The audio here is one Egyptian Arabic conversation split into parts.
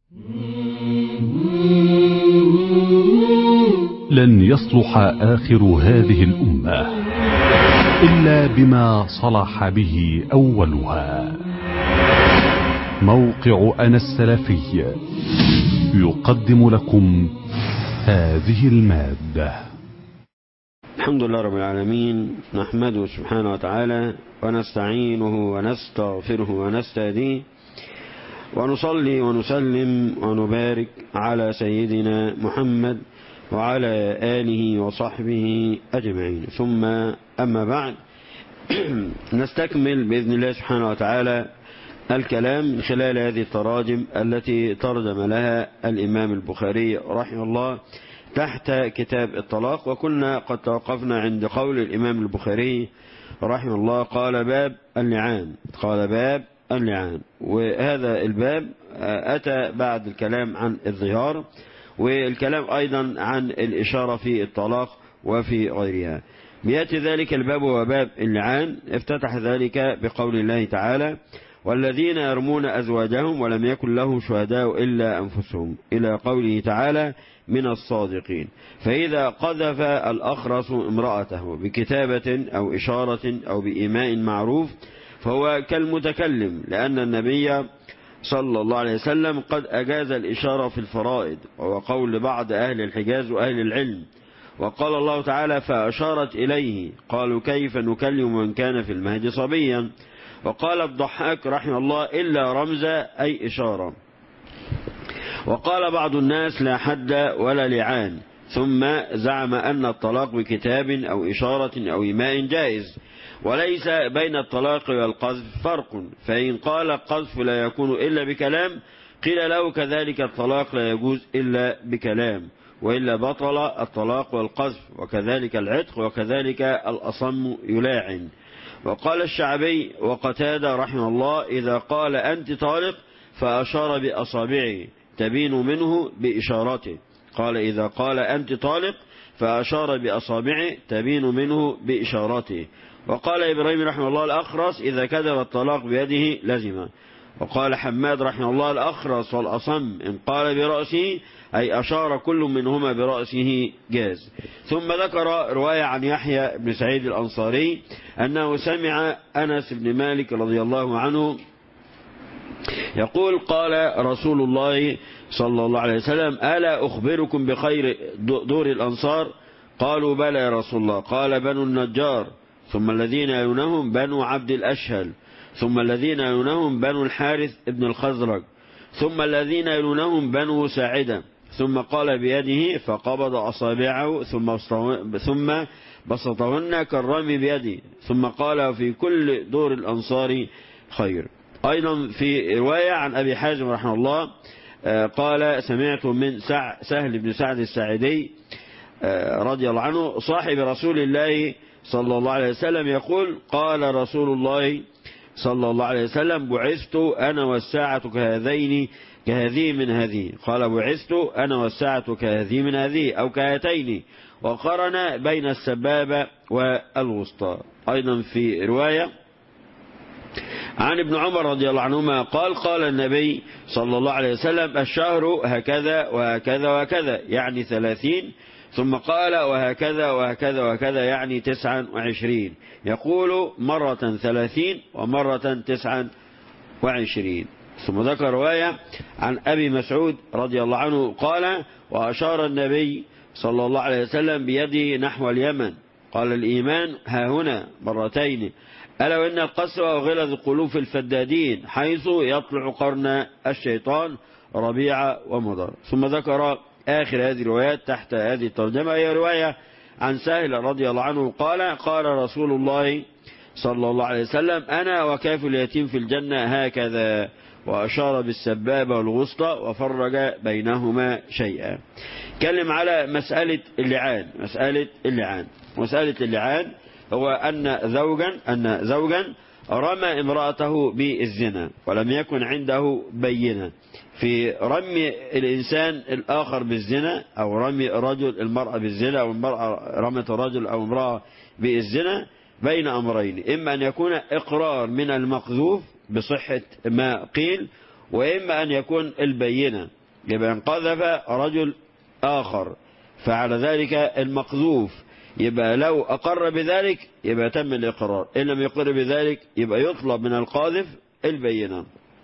لن يصلح آخر هذه الأمة إلا بما صلح به أولها موقع أنا السلفي يقدم لكم هذه المادة الحمد لله رب العالمين نحمده سبحانه وتعالى ونستعينه ونستغفره ونستهديه ونصلي ونسلم ونبارك على سيدنا محمد وعلى آله وصحبه أجمعين ثم أما بعد نستكمل بإذن الله سبحانه وتعالى الكلام من خلال هذه التراجم التي ترجم لها الإمام البخاري رحمه الله تحت كتاب الطلاق وكنا قد توقفنا عند قول الإمام البخاري رحمه الله قال باب اللعان قال باب اللعان وهذا الباب أتى بعد الكلام عن الظهار والكلام أيضا عن الإشارة في الطلاق وفي غيرها بيأتي ذلك الباب وباب اللعان افتتح ذلك بقول الله تعالى والذين يرمون أزواجهم ولم يكن لهم شهداء إلا أنفسهم إلى قوله تعالى من الصادقين فإذا قذف الأخرس امرأته بكتابة أو إشارة أو بإيماء معروف فهو كالمتكلم لأن النبي صلى الله عليه وسلم قد أجاز الإشارة في الفرائض وهو قول بعض أهل الحجاز وأهل العلم وقال الله تعالى فأشارت إليه قالوا كيف نكلم من كان في المهد صبيا وقال الضحاك رحمه الله إلا رمز أي إشارة وقال بعض الناس لا حد ولا لعان ثم زعم أن الطلاق بكتاب أو إشارة أو إيماء جائز وليس بين الطلاق والقذف فرق فإن قال القذف لا يكون إلا بكلام قيل له كذلك الطلاق لا يجوز إلا بكلام وإلا بطل الطلاق والقذف وكذلك العتق وكذلك الأصم يلاعن وقال الشعبي وقتادة رحمه الله إذا قال أنت طالق فأشار بأصابعه تبين منه بإشارته قال إذا قال أنت طالق فأشار بأصابعه تبين منه بإشارته وقال إبراهيم رحمه الله الأخرس إذا كذب الطلاق بيده لزم وقال حماد رحمه الله الأخرس والأصم إن قال برأسه أي أشار كل منهما برأسه جاز ثم ذكر رواية عن يحيى بن سعيد الأنصاري أنه سمع أنس بن مالك رضي الله عنه يقول قال رسول الله صلى الله عليه وسلم ألا أخبركم بخير دور الأنصار قالوا بلى يا رسول الله قال بنو النجار ثم الذين يلونهم بنو عبد الأشهل ثم الذين يلونهم بنو الحارث ابن الخزرج ثم الذين يلونهم بنو ساعدة ثم قال بيده فقبض أصابعه ثم ثم بسطهن كالرمي بيده ثم قال في كل دور الأنصار خير أيضا في رواية عن أبي حازم رحمه الله قال سمعت من سهل بن سعد الساعدي رضي الله عنه صاحب رسول الله صلى الله عليه وسلم يقول قال رسول الله صلى الله عليه وسلم بعثت أنا والساعة كهذين كهذه من هذه قال بعثت أنا والساعة كهذه من هذه أو كهاتين وقرن بين السبابة والوسطى أيضا في رواية عن ابن عمر رضي الله عنهما قال قال النبي صلى الله عليه وسلم الشهر هكذا وهكذا وهكذا يعني ثلاثين ثم قال وهكذا وهكذا وهكذا يعني تسعا وعشرين يقول مرة ثلاثين ومرة تسعا وعشرين ثم ذكر رواية عن أبي مسعود رضي الله عنه قال وأشار النبي صلى الله عليه وسلم بيده نحو اليمن قال الإيمان ها هنا مرتين ألا وإن القسوة وغلظ قلوب الفدادين حيث يطلع قرن الشيطان ربيع ومضر ثم ذكر آخر هذه الروايات تحت هذه الترجمة هي رواية عن سهل رضي الله عنه قال قال رسول الله صلى الله عليه وسلم أنا وكاف اليتيم في الجنة هكذا وأشار بالسبابة والغسطى وفرج بينهما شيئا كلم على مسألة اللعان مسألة اللعان مسألة اللعان هو أن زوجا أن زوجا رمى امرأته بالزنا ولم يكن عنده بينة في رمي الإنسان الآخر بالزنا أو رمي رجل المرأة بالزنا أو المرأة رمت رجل أو امرأة بالزنا بين أمرين إما أن يكون إقرار من المقذوف بصحة ما قيل وإما أن يكون البينة يبقى ان قذف رجل آخر فعلى ذلك المقذوف يبقى لو أقر بذلك يبقى تم الإقرار إن لم يقر بذلك يبقى يطلب من القاذف البينة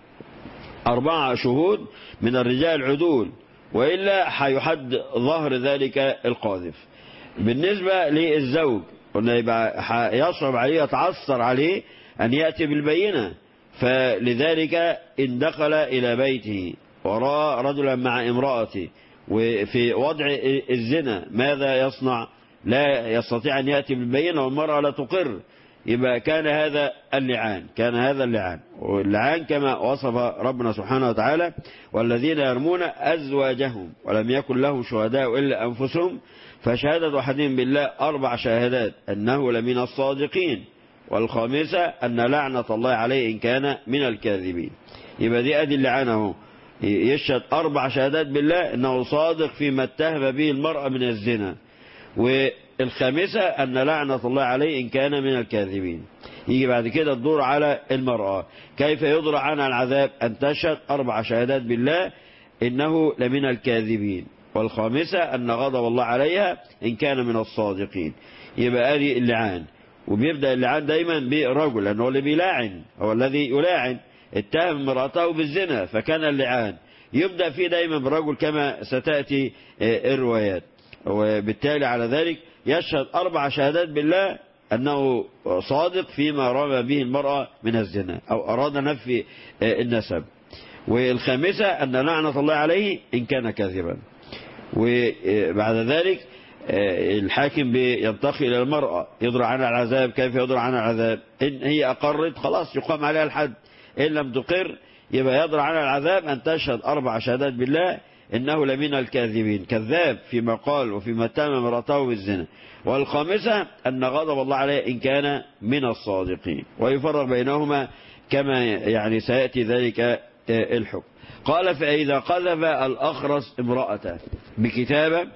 أربعة شهود من الرجال عدول وإلا هيحد ظهر ذلك القاذف بالنسبة للزوج قلنا يبقى يصعب عليه يتعثر عليه أن يأتي بالبينة فلذلك إن دخل إلى بيته ورأى رجلا مع امرأته وفي وضع الزنا ماذا يصنع لا يستطيع أن يأتي بالبينة والمرأة لا تقر يبقى كان هذا اللعان كان هذا اللعان واللعان كما وصف ربنا سبحانه وتعالى والذين يرمون أزواجهم ولم يكن لهم شهداء إلا أنفسهم فشهادة أحدهم بالله أربع شهادات أنه لمن الصادقين والخامسة أن لعنة الله عليه إن كان من الكاذبين يبقى دي أدي اللعانة يشهد أربع شهادات بالله أنه صادق فيما اتهم به المرأة من الزنا والخامسة أن لعنة الله عليه إن كان من الكاذبين يجي بعد كده الدور على المرأة كيف يضرع عنها العذاب أن تشهد أربع شهادات بالله إنه لمن الكاذبين والخامسة أن غضب الله عليها إن كان من الصادقين يبقى آلي اللعان وبيبدأ اللعان دايما برجل لأنه اللي بيلاعن هو الذي يلاعن اتهم امرأته بالزنا فكان اللعان يبدأ فيه دايما برجل كما ستأتي الروايات وبالتالي على ذلك يشهد أربع شهادات بالله أنه صادق فيما رمى به المرأة من الزنا أو أراد نفي النسب والخامسة أن لعنة الله عليه إن كان كاذبا وبعد ذلك الحاكم ينتقي إلى المرأة يضرع عنها العذاب كيف يضرع عنها العذاب إن هي أقرت خلاص يقام عليها الحد إن لم تقر يبقى يضرع عنها العذاب أن تشهد أربع شهادات بالله إنه لمن الكاذبين كذاب فيما قال وفيما اتهم امرأته بالزنا والخامسة أن غضب الله عليه إن كان من الصادقين ويفرق بينهما كما يعني سيأتي ذلك الحكم قال فإذا قذف الأخرس امرأته بكتابة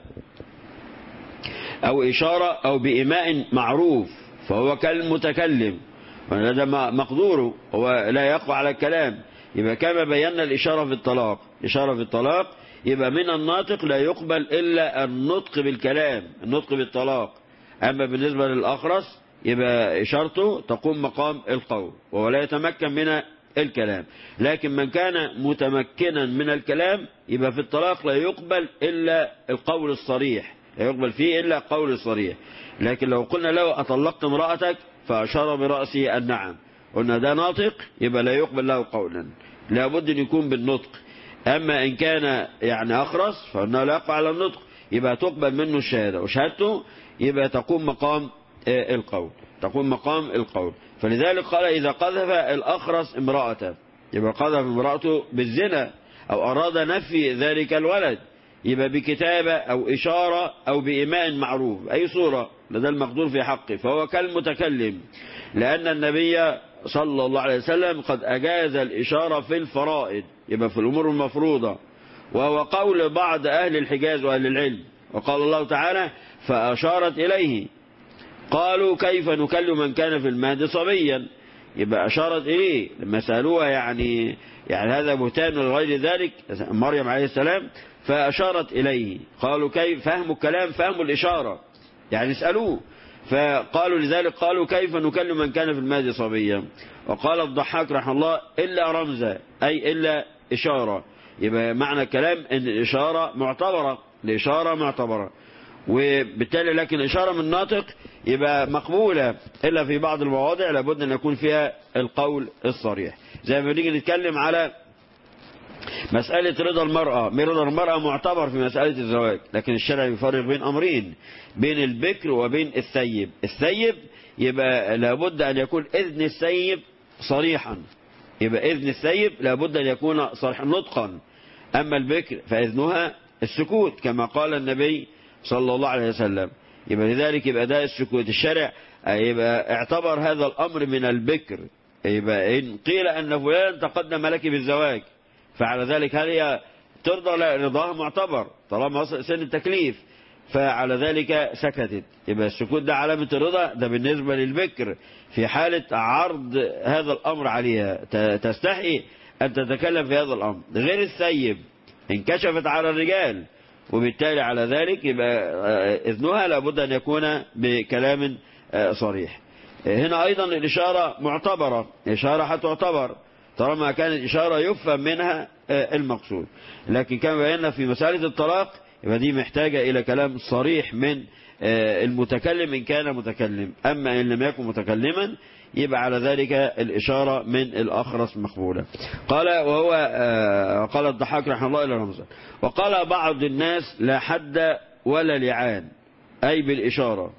أو إشارة أو بإماء معروف فهو كالمتكلم وهذا مقدوره هو لا يقوى على الكلام يبقى كما بينا الإشارة في الطلاق إشارة في الطلاق يبقى من الناطق لا يقبل إلا النطق بالكلام النطق بالطلاق أما بالنسبة للأخرس يبقى إشارته تقوم مقام القول وهو لا يتمكن من الكلام لكن من كان متمكنا من الكلام يبقى في الطلاق لا يقبل إلا القول الصريح لا يقبل فيه إلا القول الصريح لكن لو قلنا له أطلقت امرأتك فأشار برأسه النعم قلنا ده ناطق يبقى لا يقبل له قولا لابد أن يكون بالنطق أما إن كان يعني أخرس فإنه لا يقع على النطق يبقى تقبل منه الشهادة وشهادته يبقى تقوم مقام القول تقوم مقام القول فلذلك قال إذا قذف الأخرس امرأته يبقى قذف امرأته بالزنا أو أراد نفي ذلك الولد يبقى بكتابة أو إشارة أو بإيماء معروف أي صورة لدى المقدور في حقه فهو كالمتكلم لأن النبي صلى الله عليه وسلم قد أجاز الإشارة في الفرائض يبقى في الأمور المفروضة وهو قول بعض أهل الحجاز وأهل العلم وقال الله تعالى فأشارت إليه قالوا كيف نكلم من كان في المهد صبيا يبقى أشارت إليه لما سألوها يعني يعني هذا بهتان لغير ذلك مريم عليه السلام فأشارت إليه قالوا كيف فهموا الكلام فهموا الإشارة يعني اسألوه فقالوا لذلك قالوا كيف نكلم من كان في المهد صبيا وقال الضحاك رحمه الله إلا رمزا أي إلا إشارة يبقى معنى الكلام أن الإشارة معتبرة الإشارة معتبرة وبالتالي لكن إشارة من ناطق يبقى مقبولة إلا في بعض المواضع لابد أن يكون فيها القول الصريح زي ما نيجي نتكلم على مسألة رضا المرأة رضا المرأة معتبر في مسألة الزواج لكن الشرع يفرق بين أمرين بين البكر وبين الثيب الثيب يبقى لابد أن يكون إذن الثيب صريحا يبقى إذن الثيب لابد أن يكون صريحا نطقا أما البكر فإذنها السكوت كما قال النبي صلى الله عليه وسلم يبقى لذلك يبقى ده السكوت الشرع يبقى اعتبر هذا الأمر من البكر يبقى إن قيل أن فلان تقدم لك بالزواج فعلى ذلك هل هي ترضى لا رضاها معتبر طالما وصل سن التكليف فعلى ذلك سكتت يبقى السكوت ده علامة الرضا ده بالنسبة للبكر في حالة عرض هذا الأمر عليها تستحي أن تتكلم في هذا الأمر غير الثيب انكشفت على الرجال وبالتالي على ذلك يبقى إذنها لابد أن يكون بكلام صريح هنا أيضا الإشارة معتبرة إشارة هتعتبر طالما كانت إشارة يفهم منها المقصود لكن كما بينا في مسألة الطلاق يبقى دي محتاجة إلى كلام صريح من المتكلم إن كان متكلم أما إن لم يكن متكلما يبقى على ذلك الإشارة من الأخرس مقبولة قال وهو قال الضحاك رحمه الله إلى رمزة وقال بعض الناس لا حد ولا لعان أي بالإشارة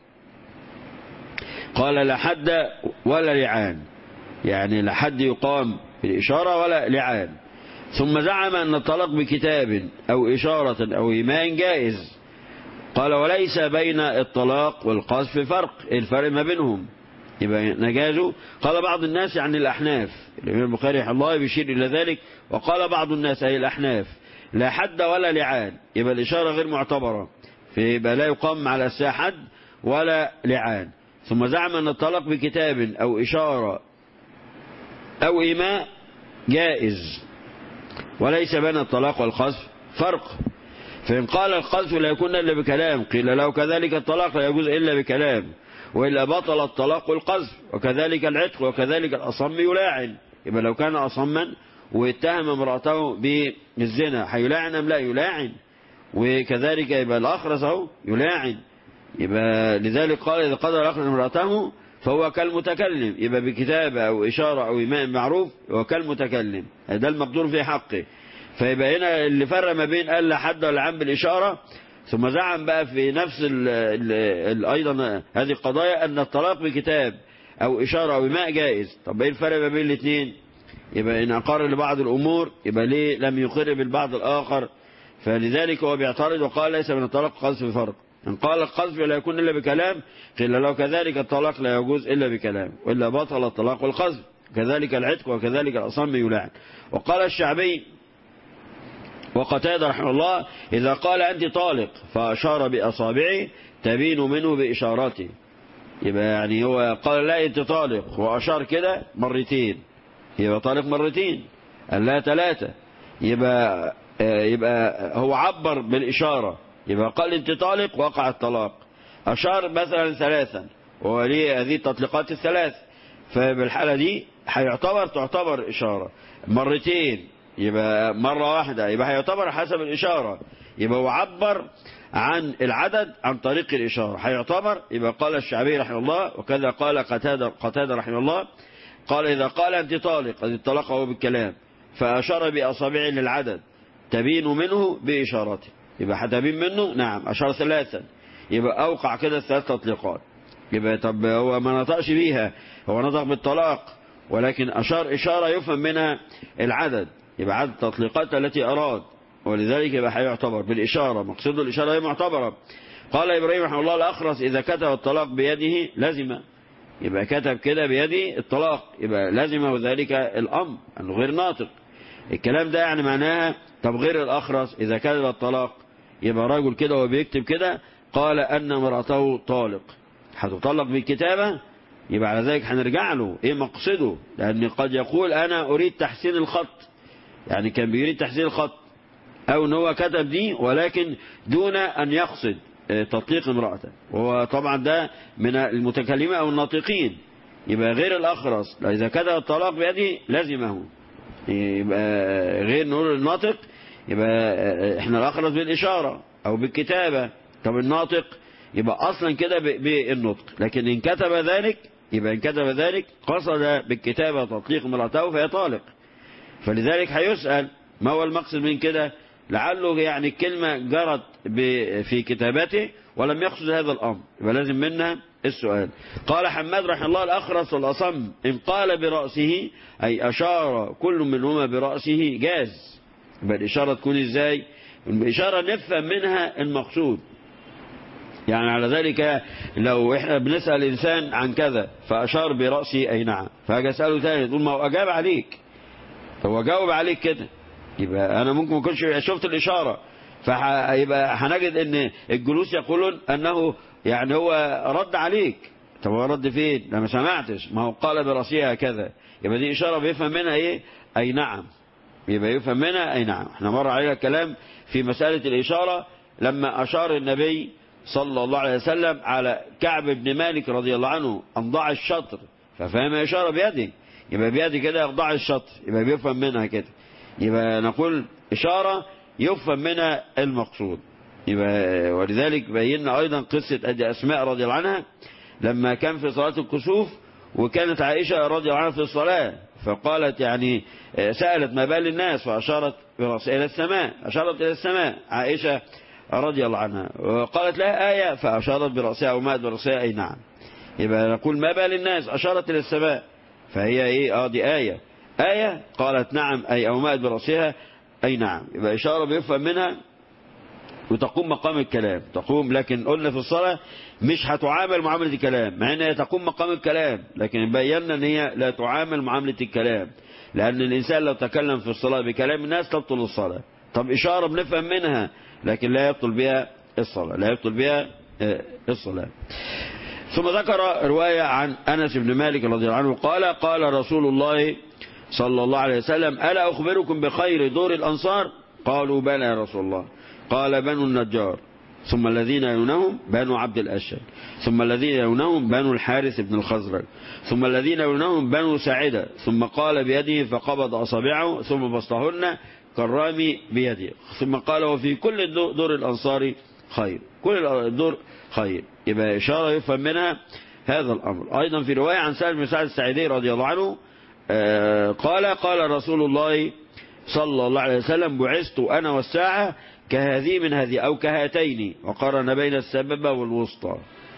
قال لا حد ولا لعان يعني لا حد يقام بالإشارة ولا لعان ثم زعم أن الطلاق بكتاب أو إشارة أو إيماء جائز قال وليس بين الطلاق والقذف فرق الفرق ما بينهم يبقى نجازه قال بعض الناس عن الأحناف الإمام البخاري رحمه الله بيشير إلى ذلك وقال بعض الناس أي الأحناف لا حد ولا لعان يبقى الإشارة غير معتبرة فيبقى لا يقام على الساعة حد ولا لعان ثم زعم أن الطلاق بكتاب أو إشارة أو إيماء جائز وليس بين الطلاق والقذف فرق فإن قال القذف لا يكون إلا بكلام قيل له كذلك الطلاق لا يجوز إلا بكلام وإلا بطل الطلاق والقذف وكذلك العتق وكذلك الأصم يلاعن يبقى لو كان أصما واتهم امرأته بالزنا هيلاعن أم لا يلاعن وكذلك يبقى الأخرس أهو يلاعن يبقى لذلك قال إذا قدر الأخرس امرأته فهو كالمتكلم يبقى بكتابة أو إشارة أو إيماء معروف هو كالمتكلم ده المقدور في حقه فيبقى هنا اللي فرق ما بين قال لا حد ولا عام بالإشارة ثم زعم بقى في نفس ال ال ال أيضا هذه القضايا أن الطلاق بكتاب أو إشارة أو إيماء جائز طب إيه الفرق ما بين الاثنين يبقى إن أقر لبعض الأمور يبقى ليه لم يقر بالبعض الآخر فلذلك هو بيعترض وقال ليس من الطلاق قذف فرق إن قال القذف لا يكون إلا بكلام قيل له كذلك الطلاق لا يجوز إلا بكلام وإلا بطل الطلاق والقذف كذلك العتق وكذلك الأصم يلعن وقال الشعبي وقتادة رحمه الله إذا قال أنت طالق فأشار بأصابعه تبين منه بإشارته يبقى يعني هو قال لا أنت طالق وأشار كده مرتين يبقى طالق مرتين قال لا ثلاثة يبقى يبقى هو عبر بالإشارة يبقى قال أنت طالق وقع الطلاق أشار مثلا ثلاثا وليه هذه التطليقات الثلاث فبالحالة دي هيعتبر تعتبر إشارة مرتين يبقى مرة واحدة يبقى هيعتبر حسب الإشارة يبقى هو عبر عن العدد عن طريق الإشارة هيعتبر يبقى قال الشعبي رحمه الله وكذا قال قتادة, قتادة رحمه الله قال إذا قال أنت طالق قد اطلقه بالكلام فأشار بأصابعه للعدد تبين منه بإشارته يبقى هتبين منه نعم أشار ثلاثا يبقى أوقع كده الثلاث تطليقات يبقى طب هو ما نطقش بيها هو نطق بالطلاق ولكن أشار إشارة يفهم منها العدد يبقى عدد التطليقات التي أراد ولذلك يبقى هيعتبر بالإشارة مقصود الإشارة هي معتبرة قال إبراهيم رحمه الله الأخرس إذا كتب الطلاق بيده لزم يبقى كتب كده بيده الطلاق يبقى لزم ذلك الأمر أنه غير ناطق الكلام ده يعني معناها طب غير الأخرس إذا كتب الطلاق يبقى راجل كده وبيكتب كده قال أن امرأته طالق هتطلق بالكتابة يبقى على ذلك هنرجع له ايه مقصده لأن قد يقول أنا أريد تحسين الخط يعني كان بيريد تحسين الخط أو أن هو كتب دي ولكن دون أن يقصد تطليق امرأته وهو طبعا ده من المتكلمين أو الناطقين يبقى غير الأخرس إذا كتب الطلاق بيده لازمه يبقى غير نقول الناطق يبقى احنا الأخرس بالإشارة أو بالكتابة طب الناطق يبقى أصلا كده بالنطق لكن إن كتب ذلك يبقى إن كتب ذلك قصد بالكتابة تطليق امرأته فهي طالق فلذلك هيسأل ما هو المقصد من كده لعله يعني الكلمة جرت في كتابته ولم يقصد هذا الأمر يبقى لازم منها السؤال قال حماد رحمه الله الأخرس والأصم إن قال برأسه أي أشار كل منهما برأسه جاز يبقى الإشارة تكون إزاي الإشارة نفهم منها المقصود يعني على ذلك لو احنا بنسأل إنسان عن كذا فأشار برأسه أي نعم فأجي أسأله تاني تقول ما هو أجاب عليك هو جاوب عليك كده يبقى أنا ممكن ما كنتش شفت الإشارة فيبقى هنجد ان الجلوس يقولون أنه يعني هو رد عليك طب هو رد فين؟ أنا ما سمعتش ما هو قال برأسها كذا يبقى دي إشارة بيفهم منها إيه؟ أي نعم يبقى يفهم منها أي نعم احنا مر علينا الكلام في مسألة الإشارة لما أشار النبي صلى الله عليه وسلم على كعب بن مالك رضي الله عنه أن ضع الشطر ففهم إشارة بيده يبقى بيده كده ضع الشطر يبقى بيفهم منها كده يبقى نقول إشارة يفهم منها المقصود يبقى ولذلك بينا أيضا قصة أدي أسماء رضي الله عنها لما كان في صلاة الكسوف وكانت عائشة رضي الله عنها في الصلاة فقالت يعني سألت ما بال الناس وأشارت برأسها إلى السماء أشارت إلى السماء عائشة رضي الله عنها وقالت لها آية فأشارت برأسها أو مات برأسها أي نعم يبقى نقول ما بال الناس أشارت إلى السماء فهي إيه آه دي آية آية قالت نعم أي أو مات برأسها أي نعم يبقى إشارة بيفهم منها وتقوم مقام الكلام تقوم لكن قلنا في الصلاة مش هتعامل معاملة الكلام مع ان هي تقوم مقام الكلام لكن بينا ان هي لا تعامل معاملة الكلام لان الانسان لو تكلم في الصلاة بكلام الناس تبطل الصلاة طب اشارة بنفهم منها لكن لا يبطل بها الصلاة لا يبطل بها الصلاة ثم ذكر رواية عن أنس بن مالك رضي الله عنه قال قال رسول الله صلى الله عليه وسلم ألا أخبركم بخير دور الأنصار قالوا بلى يا رسول الله قال بنو النجار ثم الذين يلونهم بنو عبد الأشهر ثم الذين يلونهم بنو الحارث بن الخزرج ثم الذين يلونهم بنو ساعدة ثم قال بيده فقبض أصابعه ثم بسطهن كالرامي بيده ثم قال وفي كل دور الأنصار خير كل الدور خير يبقى إشارة يفهم منها هذا الأمر أيضا في رواية عن سالم بن سعد السعيدي رضي الله عنه قال قال رسول الله صلى الله عليه وسلم بعثت أنا والساعة كهذه من هذه أو كهاتين وقارن بين السبب والوسطى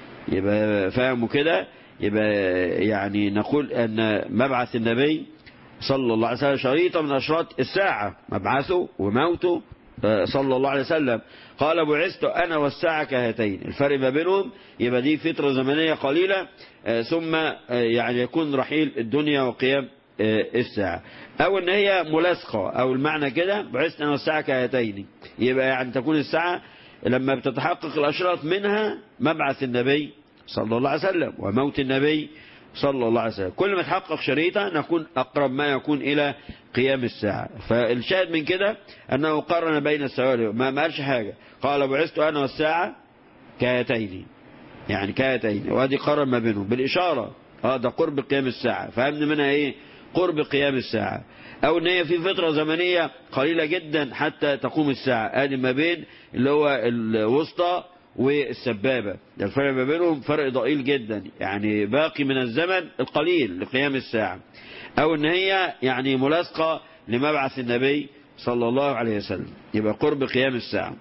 يبقى فهموا كده يبقى يعني نقول أن مبعث النبي صلى الله عليه وسلم شريطة من أشراط الساعة مبعثه وموته صلى الله عليه وسلم قال بعثت أنا والساعة كهاتين الفرق ما بينهم يبقى دي فترة زمنية قليلة ثم يعني يكون رحيل الدنيا وقيام الساعة أو أن هي ملاصقة أو المعنى كده بعثت أنا والساعة كهاتين يبقى يعني تكون الساعة لما بتتحقق الأشراط منها مبعث النبي صلى الله عليه وسلم وموت النبي صلى الله عليه وسلم كل ما تحقق شريطة نكون أقرب ما يكون إلى قيام الساعة فالشاهد من كده أنه قرن بين السوالف ما ما قالش حاجة قال بعثت أنا والساعة كهاتين يعني كهاتين وهذه قرن ما بينهم بالإشارة اه ده قرب قيام الساعة فهمنا منها ايه قرب قيام الساعة او ان هي في فترة زمنية قليلة جدا حتى تقوم الساعة ادي ما بين اللي هو الوسطى والسبابة ده الفرق ما بينهم فرق ضئيل جدا يعني باقي من الزمن القليل لقيام الساعة او ان هي يعني ملاصقة لمبعث النبي صلى الله عليه وسلم يبقى قرب قيام الساعة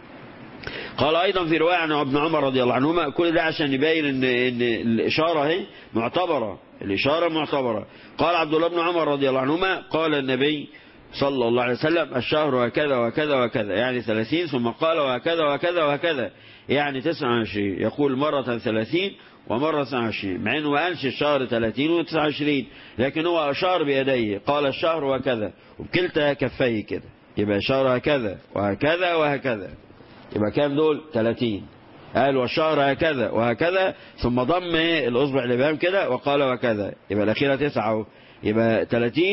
قال أيضا في رواية عن ابن عمر رضي الله عنهما كل ده عشان يبين إن, إن الإشارة هي معتبرة الإشارة معتبرة قال عبد الله بن عمر رضي الله عنهما قال النبي صلى الله عليه وسلم الشهر هكذا وكذا وكذا يعني ثلاثين ثم قال وهكذا وكذا وكذا يعني تسعة وعشرين يقول مرة ثلاثين ومرة تسعة وعشرين مع انه ما قالش الشهر ثلاثين وتسعة وعشرين لكن هو أشار بيديه قال الشهر وكذا وبكلتا كفيه كده يبقى الشهر هكذا وهكذا وهكذا يبقى كام دول 30 قال والشهر هكذا وهكذا ثم ضم الأصبع الإبهام كده وقال وكذا يبقى الأخيرة تسعة يبقى 30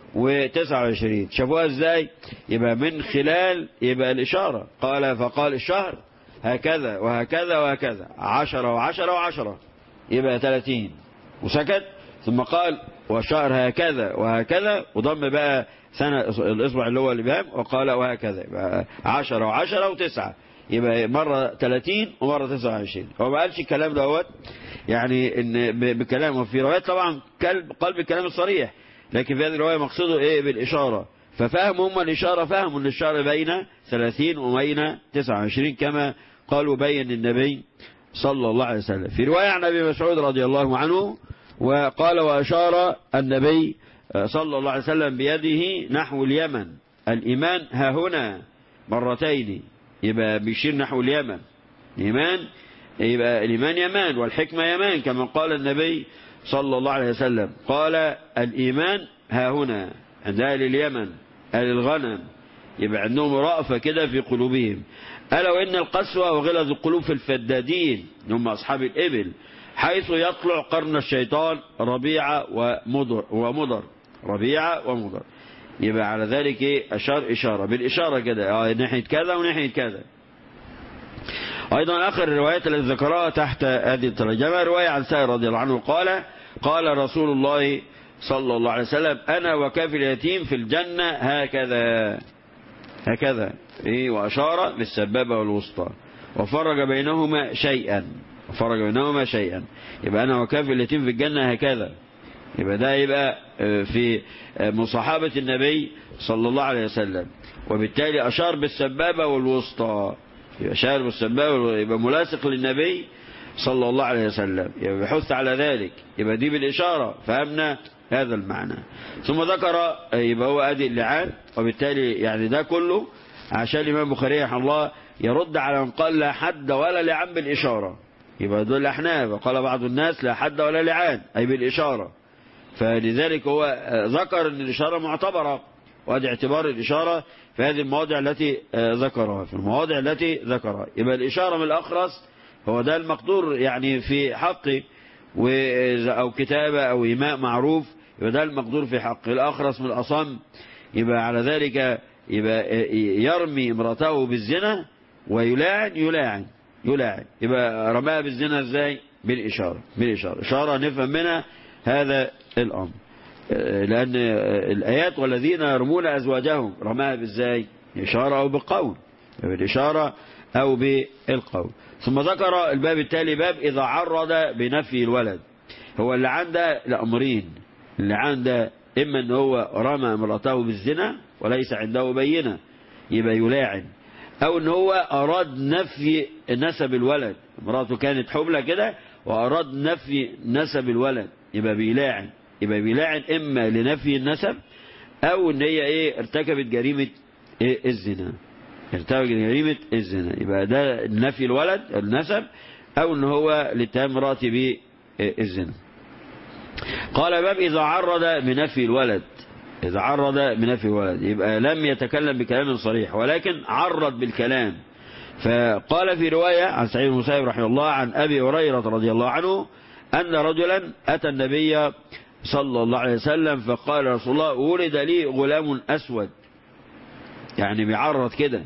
و29 شافوها ازاي يبقى من خلال يبقى الإشارة قال فقال الشهر هكذا وهكذا وهكذا عشرة وعشرة وعشرة يبقى 30 وسكت ثم قال والشهر هكذا وهكذا وضم بقى سنة الإصبع اللي هو الإبهام وقال وهكذا يبقى عشرة وعشرة وتسعة يبقى مرة 30 ومرة 29 هو ما قالش الكلام دوت يعني ان بكلام وفي روايات طبعا قلب الكلام الصريح لكن في هذه الرواية مقصده ايه بالإشارة ففهموا هم الإشارة فهموا ان الشهر بين 30 وبين 29 كما قالوا بين النبي صلى الله عليه وسلم في رواية عن أبي مسعود رضي الله عنه وقال وأشار النبي صلى الله عليه وسلم بيده نحو اليمن الإيمان ها هنا مرتين يبقى بيشير نحو اليمن الإيمان يبقى الإيمان يمان والحكمة يمان كما قال النبي صلى الله عليه وسلم قال الإيمان ها هنا عند أهل اليمن أهل الغنم يبقى عندهم رأفة كده في قلوبهم ألا وإن القسوة وغلظ القلوب في الفدادين هم أصحاب الإبل حيث يطلع قرن الشيطان ربيعة ومضر, ومضر ربيعة ومضر يبقى على ذلك ايه اشار اشاره بالاشاره كده اه ناحيه كذا وناحيه كذا ايضا اخر الروايات التي ذكرها تحت هذه الترجمه روايه عن سائر رضي الله عنه قال قال رسول الله صلى الله عليه وسلم انا وكافل اليتيم في الجنه هكذا هكذا ايه واشار بالسبابه والوسطى وفرج بينهما شيئا وفرج بينهما شيئا يبقى انا وكافل اليتيم في الجنه هكذا يبقى ده يبقى في مصاحبة النبي صلى الله عليه وسلم وبالتالي أشار بالسبابة والوسطى يبقى أشار بالسبابة يبقى ملاصق للنبي صلى الله عليه وسلم يبقى بحث على ذلك يبقى دي بالإشارة فهمنا هذا المعنى ثم ذكر يبقى هو أدي اللعان وبالتالي يعني ده كله عشان الإمام البخاري رحمه الله يرد على من قال لا حد ولا لعان بالإشارة يبقى دول الأحناف قال بعض الناس لا حد ولا لعان أي بالإشارة فلذلك هو ذكر أن الإشارة معتبرة وهذا اعتبار الإشارة في هذه المواضع التي ذكرها في المواضع التي ذكرها يبقى الإشارة من الأخرس هو ده المقدور يعني في حقه أو كتابة أو إيماء معروف يبقى ده المقدور في حقه الأخرس من الأصم يبقى على ذلك يبقى يرمي امرأته بالزنا ويلاعن يلاعن يلاعن يبقى رماها بالزنا ازاي بالإشارة بالإشارة إشارة نفهم منها هذا الأمر لأن الآيات والذين يرمون أزواجهم رماها بالزاي إشارة أو بالقول بالإشارة أو بالقول ثم ذكر الباب التالي باب إذا عرض بنفي الولد هو اللي عنده لأمرين اللي عنده إما أن هو رمى امرأته بالزنا وليس عنده بينة يبقى يلاعن أو أن هو أراد نفي نسب الولد امرأته كانت حبلة كده وأراد نفي نسب الولد يبقى بيلاعن يبقى بيلاعن إما لنفي النسب أو أن هي إيه ارتكبت جريمة إيه الزنا ارتكبت جريمة الزنا يبقى ده نفي الولد النسب أو أن هو لاتهام امرأته بالزنا قال باب إذا عرض بنفي الولد إذا عرض بنفي الولد يبقى لم يتكلم بكلام صريح ولكن عرض بالكلام فقال في رواية عن سعيد المسيب رحمه الله عن أبي هريرة رضي الله عنه أن رجلا أتى النبي صلى الله عليه وسلم فقال رسول الله ولد لي غلام أسود يعني بيعرض كده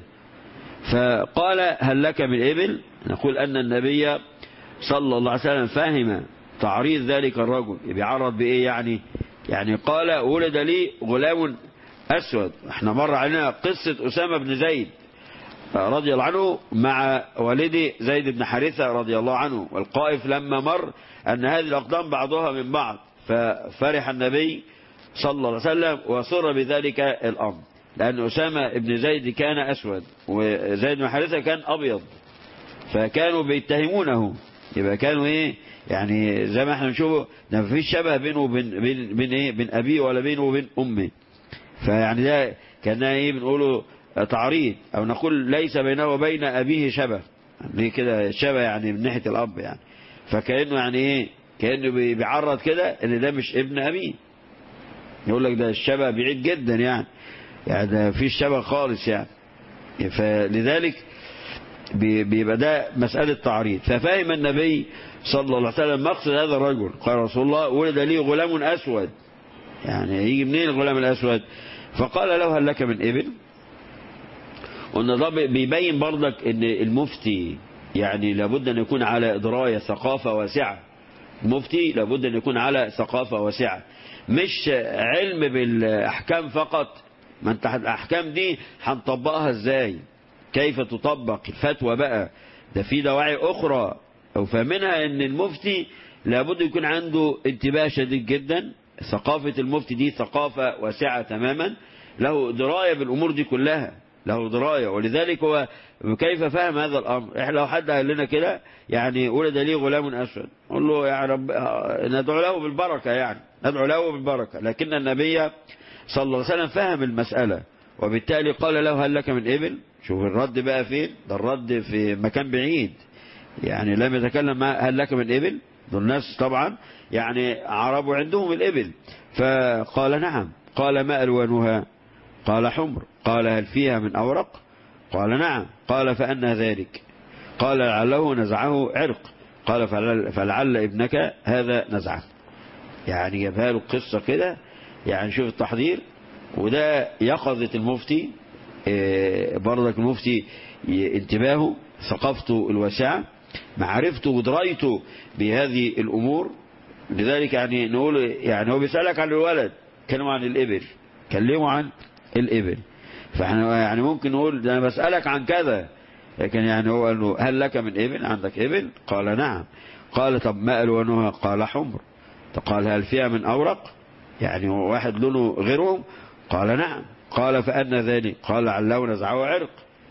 فقال هل لك من إبل نقول أن النبي صلى الله عليه وسلم فهم تعريض ذلك الرجل بيعرض بإيه يعني يعني قال ولد لي غلام أسود احنا مر علينا قصة أسامة بن زيد رضي الله عنه مع والدي زيد بن حارثة رضي الله عنه والقائف لما مر أن هذه الأقدام بعضها من بعض ففرح النبي صلى الله عليه وسلم وسر بذلك الأمر لأن أسامة بن زيد كان أسود وزيد بن حارثة كان أبيض فكانوا بيتهمونه يبقى كانوا إيه يعني زي ما احنا نشوفه ده مفيش شبه بينه وبين بين, بين ايه بين ابيه ولا بينه وبين امه فيعني ده كان ايه بنقوله تعريض او نقول ليس بينه وبين ابيه شبه يعني كده شبه يعني من ناحيه الاب يعني فكانه يعني ايه كانه بيعرض كده ان ده مش ابن ابيه يقول لك ده الشبه بعيد جدا يعني يعني ده مفيش شبه خالص يعني فلذلك بيبقى ده مسألة تعريض ففهم النبي صلى الله عليه وسلم مقصد هذا الرجل قال رسول الله ولد لي غلام أسود يعني يجي منين الغلام الأسود فقال له هل لك من إبل وأن ده بيبين برضك أن المفتي يعني لابد أن يكون على دراية ثقافة واسعة المفتي لابد أن يكون على ثقافة واسعة مش علم بالأحكام فقط ما انت الأحكام دي هنطبقها ازاي كيف تطبق الفتوى بقى ده في دواعي أخرى أو فمنها أن المفتي لابد يكون عنده انتباه شديد جدا ثقافة المفتي دي ثقافة واسعة تماما له دراية بالأمور دي كلها له دراية ولذلك هو كيف فهم هذا الأمر إحنا لو حد قال لنا كده يعني ولد لي غلام أسود نقول له يا رب ندعو له بالبركة يعني ندعو له بالبركة لكن النبي صلى الله عليه وسلم فهم المسألة وبالتالي قال له هل لك من إبل شوف الرد بقى فين ده الرد في مكان بعيد يعني لم يتكلم مع هل لك من إبل دول الناس طبعا يعني عرب عندهم الإبل فقال نعم قال ما ألوانها قال حمر قال هل فيها من أورق قال نعم قال فأنا ذلك قال لعله نزعه عرق قال فلعل ابنك هذا نزعه يعني جابها له قصة كده يعني شوف التحضير وده يقظة المفتي برضك المفتي انتباهه ثقافته الواسعة معرفته ودرايته بهذه الأمور لذلك يعني نقول يعني هو بيسألك عن الولد كلموا عن الإبل كلموا عن الإبل فاحنا يعني ممكن نقول ده أنا بسألك عن كذا لكن يعني هو قال له هل لك من إبل عندك إبل قال نعم قال طب ما ألوانها قال حمر قال هل فيها من أورق يعني واحد لونه غيرهم قال نعم قال فأن ذلك قال علّه نزعه عرق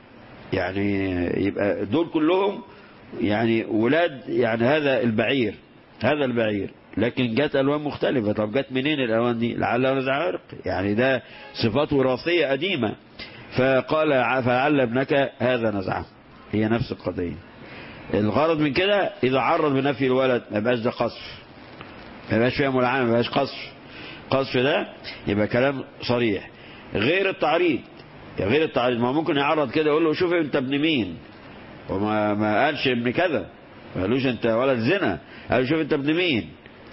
يعني يبقى دول كلهم يعني ولاد يعني هذا البعير هذا البعير لكن جت ألوان مختلفة طب جت منين الألوان دي لعله نزع عرق يعني ده صفات وراثية قديمة فقال فلعل ابنك هذا نزعه هي نفس القضية الغرض من كده إذا عرض بنفي الولد ما يبقاش ده قصف ما يبقاش فيها ملعنة ما يبقاش قصف قصف ده يبقى كلام صريح غير التعريض يعني غير التعريض ما ممكن يعرض كده يقول له شوف انت ابن مين وما ما قالش ابن كذا ما قالوش انت ولد زنا قال شوف انت ابن مين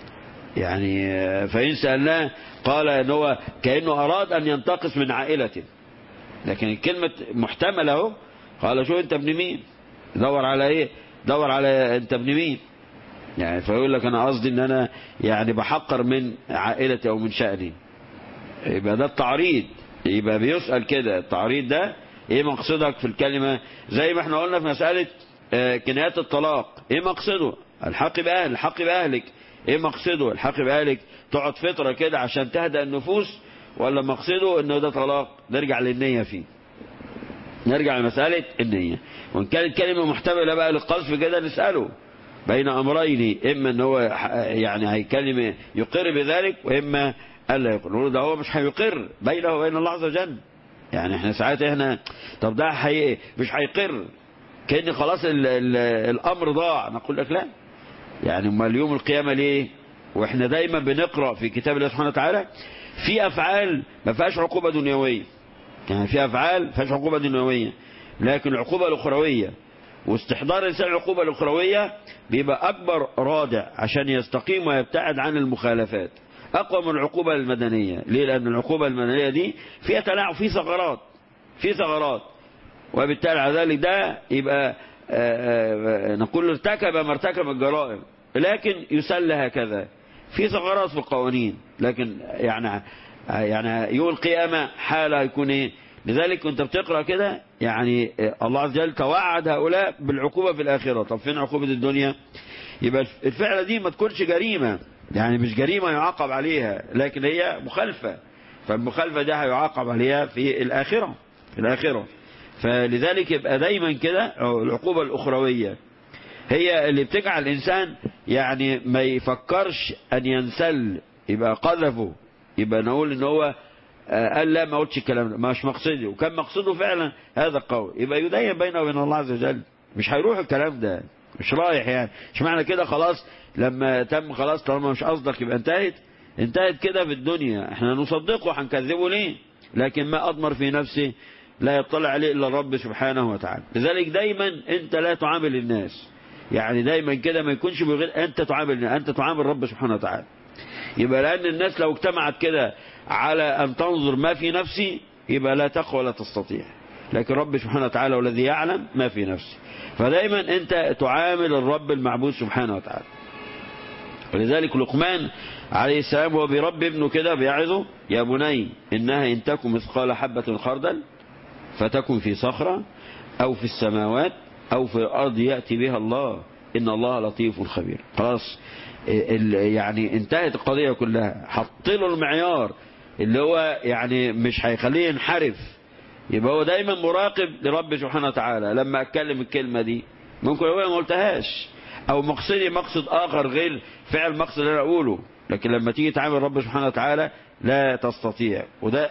يعني فإن سألناه قال ان هو كأنه أراد أن ينتقص من عائلته لكن الكلمة محتملة اهو قال شوف انت ابن مين دور على ايه دور على انت ابن مين يعني فيقول لك انا قصدي ان انا يعني بحقر من عائلتي او من شأني يبقى ده التعريض يبقى بيسأل كده التعريض ده ايه مقصدك في الكلمة زي ما احنا قلنا في مسألة كنايات الطلاق ايه مقصده الحق بأهل الحق بأهلك ايه مقصده الحق بأهلك تقعد فترة كده عشان تهدأ النفوس ولا مقصده انه ده طلاق نرجع للنية فيه نرجع لمسألة النية وان كانت كلمة محتملة بقى للقذف كده نسأله بين أمرين إما أن هو يعني هيكلم يقر بذلك وإما ألا يقر نقول ده هو مش هيقر بينه وبين الله عز وجل يعني احنا ساعات احنا طب ده حي مش هيقر كأن خلاص ال ال الأمر ضاع نقول لك لا يعني امال يوم القيامة ليه واحنا دايما بنقرأ في كتاب الله سبحانه وتعالى في أفعال ما فيهاش عقوبة دنيوية يعني في أفعال ما فيهاش عقوبة دنيوية لكن العقوبة الأخروية واستحضار الإنسان العقوبة الأخروية بيبقى أكبر رادع عشان يستقيم ويبتعد عن المخالفات أقوى من العقوبة المدنية ليه لأن العقوبة المدنية دي فيها تلاعب في ثغرات في ثغرات وبالتالي على ذلك ده يبقى آآ آآ نقول ارتكب ما ارتكب الجرائم لكن يسل هكذا في ثغرات في القوانين لكن يعني يعني يوم القيامة حالة يكون ايه لذلك كنت بتقرأ كده يعني الله عز وجل توعد هؤلاء بالعقوبة في الآخرة طب فين عقوبة الدنيا يبقى الفعلة دي ما تكونش جريمة يعني مش جريمة يعاقب عليها لكن هي مخالفة فالمخالفة دي هيعاقب عليها في الآخرة في الآخرة فلذلك يبقى دايما كده العقوبة الأخروية هي اللي بتجعل الإنسان يعني ما يفكرش أن ينسل يبقى قذفه يبقى نقول ان هو قال لا ما قلتش الكلام ده مش مقصدي وكان مقصده فعلا هذا القول يبقى يدين بينه وبين الله عز وجل مش هيروح الكلام ده مش رايح يعني مش معنى كده خلاص لما تم خلاص طالما مش قصدك يبقى انتهت انتهت كده في الدنيا احنا نصدقه هنكذبه ليه لكن ما اضمر في نفسه لا يطلع عليه الا الرب سبحانه وتعالى لذلك دايما انت لا تعامل الناس يعني دايما كده ما يكونش بغير انت تعامل انت تعامل رب سبحانه وتعالى يبقى لأن الناس لو اجتمعت كده على أن تنظر ما في نفسي يبقى لا تقوى ولا تستطيع لكن رب سبحانه وتعالى والذي يعلم ما في نفسي فدايما أنت تعامل الرب المعبود سبحانه وتعالى ولذلك لقمان عليه السلام هو بيرب ابنه كده بيعظه يا بني إنها إن تكن مثقال حبة خردل فتكن في صخرة أو في السماوات أو في الأرض يأتي بها الله إن الله لطيف خبير خلاص يعني انتهت القضية كلها حط له المعيار اللي هو يعني مش هيخليه ينحرف يبقى هو دايما مراقب لرب سبحانه وتعالى لما اتكلم الكلمة دي ممكن هو ما قلتهاش او مقصدي مقصد اخر غير فعل مقصد اللي انا اقوله لكن لما تيجي تعامل رب سبحانه وتعالى لا تستطيع وده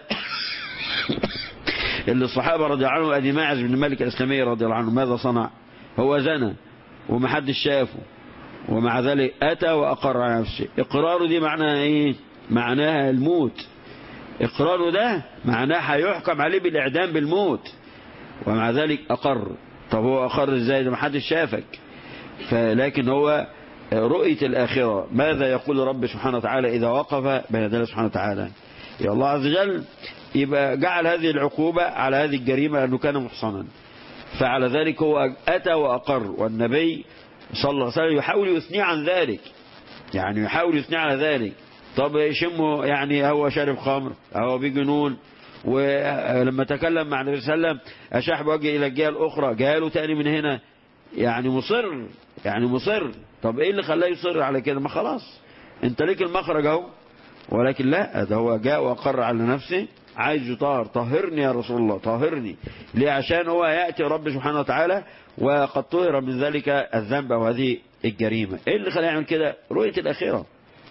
اللي الصحابة رضي الله عنهم ادي ماعز بن مالك الاسلامي رضي الله عنه ماذا صنع هو زنى ومحدش شافه ومع ذلك أتى وأقر على نفسه إقراره دي معناها إيه معناها الموت إقراره ده معناه هيحكم عليه بالإعدام بالموت ومع ذلك أقر طب هو أقر إزاي ده محدش شافك فلكن هو رؤية الآخرة ماذا يقول رب سبحانه وتعالى إذا وقف بين يدي سبحانه وتعالى يا الله عز وجل يبقى جعل هذه العقوبة على هذه الجريمة لأنه كان محصنا فعلى ذلك هو أتى وأقر والنبي صلى الله عليه وسلم يحاول يثني عن ذلك يعني يحاول يثني على ذلك طب يشمه يعني هو شارب خمر هو بجنون ولما تكلم مع النبي صلى الله عليه وسلم أشاح بوجه إلى الجهة الأخرى جاله تاني من هنا يعني مصر يعني مصر طب إيه اللي خلاه يصر على كده ما خلاص انت ليك المخرج اهو ولكن لا ده هو جاء وأقر على نفسه عايز يطهر طهرني يا رسول الله طهرني ليه عشان هو يأتي رب سبحانه وتعالى وقد طهر من ذلك الذنب وهذه الجريمة ايه اللي خلاه يعمل كده رؤية الأخيرة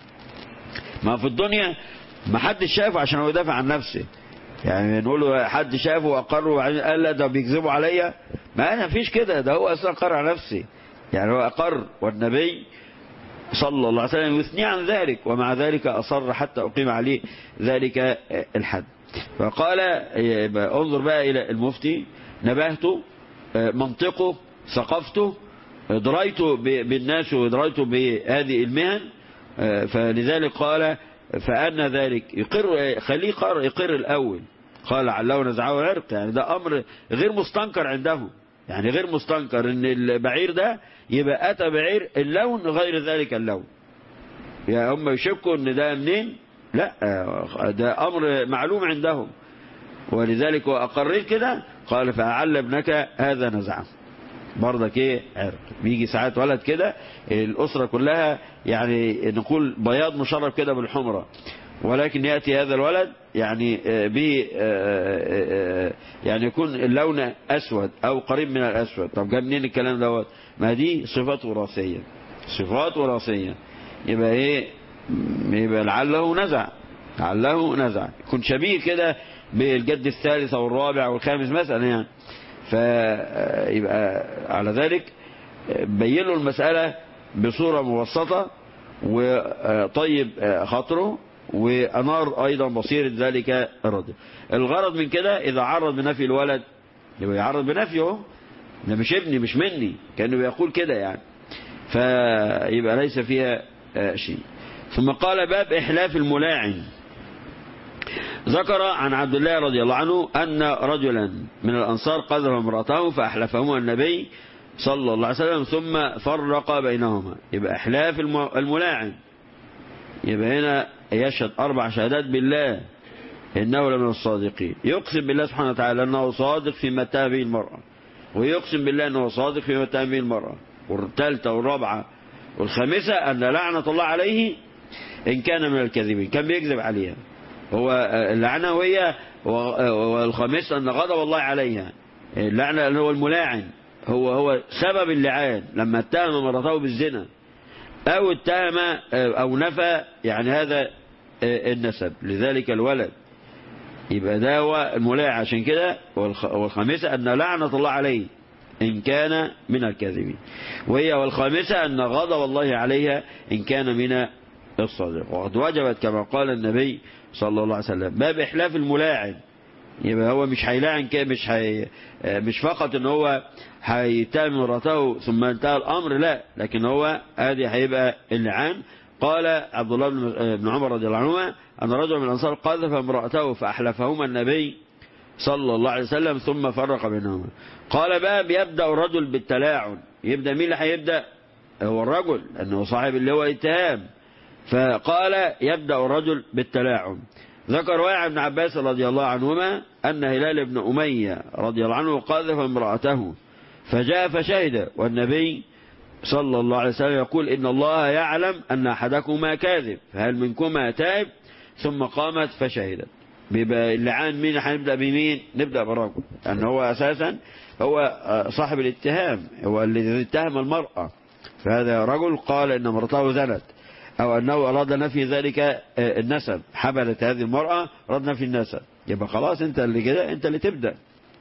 ما في الدنيا ما حدش شافه عشان هو يدافع عن نفسه يعني نقول له حد شافه وأقر وبعدين قال لا ده بيكذبوا عليا ما أنا فيش كده ده هو أصلا أقر على نفسه يعني هو أقر والنبي صلى الله عليه وسلم يثني عن ذلك ومع ذلك أصر حتى أقيم عليه ذلك الحد فقال انظر بقى إلى المفتي نبهته منطقه ثقافته دريته بالناس ودريته بهذه المهن فلذلك قال فأن ذلك يقر خليه قر يقر الأول قال علّه نزعه عرق يعني ده أمر غير مستنكر عندهم يعني غير مستنكر ان البعير ده يبقى أتى بعير اللون غير ذلك اللون يا هم يشكوا ان ده منين لا ده أمر معلوم عندهم ولذلك وأقريت كده قال فأعل ابنك هذا نزعه برضك ايه عرق بيجي ساعات ولد كده الأسرة كلها يعني نقول بياض مشرب كده بالحمرة ولكن يأتي هذا الولد يعني ب يعني يكون اللون أسود أو قريب من الأسود طب جاب منين الكلام دوت ما دي صفات وراثية صفات وراثية يبقى ايه يبقى لعله نزع لعله نزع يكون شبيه كده بالجد الثالث أو الرابع أو الخامس مثلا يعني فيبقى على ذلك بين له المسألة بصورة مبسطة وطيب خاطره وأنار أيضا بصيرة ذلك الرجل الغرض من كده إذا عرض بنفي الولد يبقى يعرض بنفيه ده مش ابني مش مني كأنه بيقول كده يعني فيبقى ليس فيها شيء ثم قال باب إحلاف الملاعن ذكر عن عبد الله رضي الله عنه أن رجلا من الأنصار قذف امرأته فأحلفهما النبي صلى الله عليه وسلم ثم فرق بينهما يبقى إحلاف الملاعن يبقى هنا يشهد أربع شهادات بالله إنه لمن الصادقين يقسم بالله سبحانه وتعالى أنه صادق فيما اتهم به المرأة ويقسم بالله أنه صادق فيما اتهم به المرأة والثالثة والرابعة والخامسة أن لعنة الله عليه إن كان من الكاذبين كان بيكذب عليها هو اللعنة وهي والخامسة أن غضب الله عليها اللعنة هو الملاعن هو هو سبب اللعان لما اتهم مرته بالزنا أو اتهم أو نفى يعني هذا النسب لذلك الولد يبقى ده هو الملاعن عشان كده والخامسة أن لعنة الله عليه إن كان من الكاذبين وهي والخامسة أن غضب الله عليها إن كان من الصادق وقد وجبت كما قال النبي صلى الله عليه وسلم باب إحلاف الملاعن يبقى هو مش هيلاعن كده مش هي مش فقط ان هو هيتهم مرته ثم انتهى الامر لا لكن هو ادي هيبقى اللعان قال عبد الله بن عمر رضي الله عنهما ان رجل من الانصار قذف امراته فاحلفهما النبي صلى الله عليه وسلم ثم فرق بينهما قال باب يبدا الرجل بالتلاعن يبدا مين اللي هيبدا هو الرجل لانه صاحب اللي هو اتهام فقال يبدا الرجل بالتلاعن ذكر واعي بن عباس رضي الله عنهما أن هلال بن أمية رضي الله عنه قاذف امرأته فجاء فشهد والنبي صلى الله عليه وسلم يقول إن الله يعلم أن أحدكما كاذب فهل منكما تائب ثم قامت فشهدت بيبقى اللعان مين هنبدأ بمين نبدأ بالرجل لأن هو أساسا هو صاحب الاتهام هو الذي اتهم المرأة فهذا رجل قال إن مرته زنت أو أنه أراد نفي ذلك النسب حملت هذه المرأة أراد نفي النسب يبقى خلاص أنت اللي كده أنت اللي تبدأ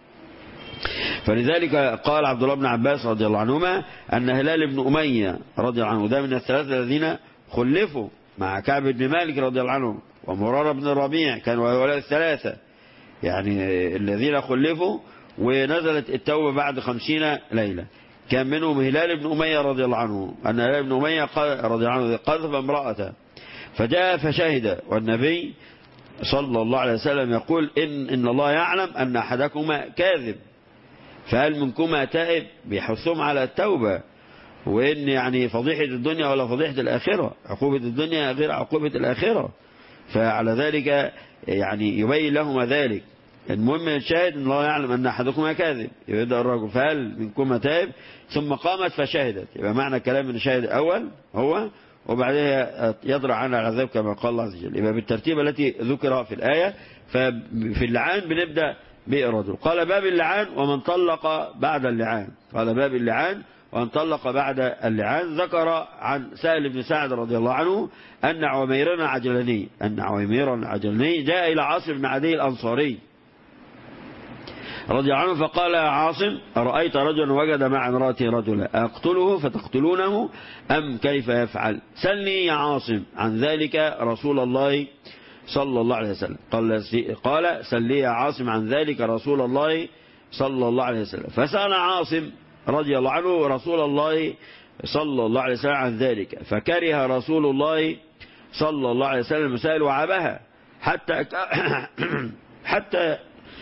فلذلك قال عبد الله بن عباس رضي الله عنهما أن هلال بن أمية رضي الله عنه ده من الثلاثة الذين خلفوا مع كعب بن مالك رضي الله عنه ومرارة بن الربيع كانوا هؤلاء الثلاثة يعني الذين خلفوا ونزلت التوبة بعد خمسين ليلة كان منهم هلال بن أمية رضي الله عنه أن هلال بن أمية رضي الله عنه قذف امرأته فجاء فشهد والنبي صلى الله عليه وسلم يقول إن, إن الله يعلم أن أحدكما كاذب فهل منكما تائب بيحثهم على التوبة وإن يعني فضيحة الدنيا ولا فضيحة الآخرة عقوبة الدنيا غير عقوبة الآخرة فعلى ذلك يعني يبين لهما ذلك المهم الشاهد ان الله يعلم ان احدكما كاذب يبدا الرجل فهل منكما تائب ثم قامت فشهدت يبقى معنى كلام ان الشاهد الاول هو وبعدها يضرع عنها العذاب كما قال الله عز وجل يبقى بالترتيب التي ذكر في الآية ففي اللعان بنبدأ بإراده قال باب اللعان ومن طلق بعد اللعان قال باب اللعان ومن طلق بعد اللعان ذكر عن سهل بن سعد رضي الله عنه أن عويميرا عجلني أن عويميرا عجلني جاء إلى عاصم بن عدي الأنصاري رضي الله عنه فقال يا عاصم أرأيت رجلا وجد مع امرأته رجلا أقتله فتقتلونه أم كيف يفعل سلني يا عاصم عن ذلك رسول الله صلى الله عليه وسلم قال, قال سلي يا عاصم عن ذلك رسول الله صلى الله عليه وسلم فسأل عاصم رضي الله عنه رسول الله صلى الله عليه وسلم عن ذلك فكره رسول الله صلى الله عليه وسلم المسائل وعبها حتى حتى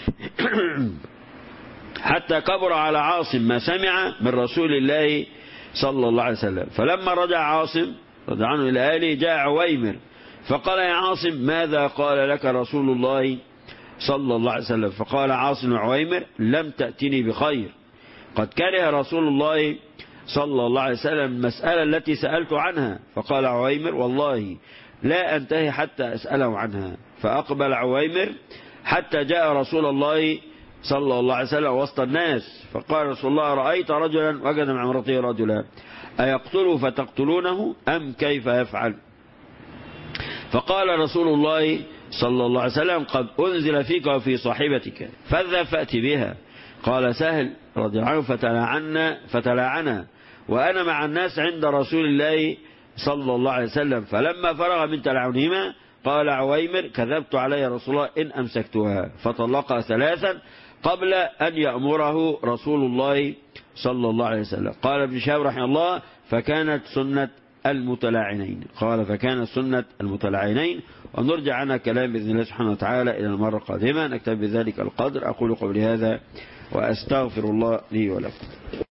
حتى كبر على عاصم ما سمع من رسول الله صلى الله عليه وسلم فلما رجع عاصم رضي عنه إلى آله جاء عويمر فقال يا عاصم ماذا قال لك رسول الله صلى الله عليه وسلم فقال عاصم عويمر لم تأتني بخير قد كره رسول الله صلى الله عليه وسلم المسألة التي سألت عنها فقال عويمر والله لا أنتهي حتى أسأله عنها فأقبل عويمر حتى جاء رسول الله صلى الله عليه وسلم وسط الناس فقال رسول الله رأيت رجلا وجد مع امرته رجلا أيقتله فتقتلونه أم كيف يفعل فقال رسول الله صلى الله عليه وسلم قد أنزل فيك وفي صاحبتك فاذهب فأتي بها قال سهل رضي الله عنه فتلاعنا فتلاعنا وأنا مع الناس عند رسول الله صلى الله عليه وسلم فلما فرغ من تلعنهما قال عويمر كذبت علي رسول الله إن أمسكتها فطلقها ثلاثا قبل أن يأمره رسول الله صلى الله عليه وسلم قال ابن شهاب رحمه الله فكانت سنة المتلاعنين قال فكانت سنة المتلاعنين ونرجع عنا كلام بإذن الله سبحانه وتعالى إلى المرة القادمة نكتب بذلك القدر أقول قولي هذا وأستغفر الله لي ولكم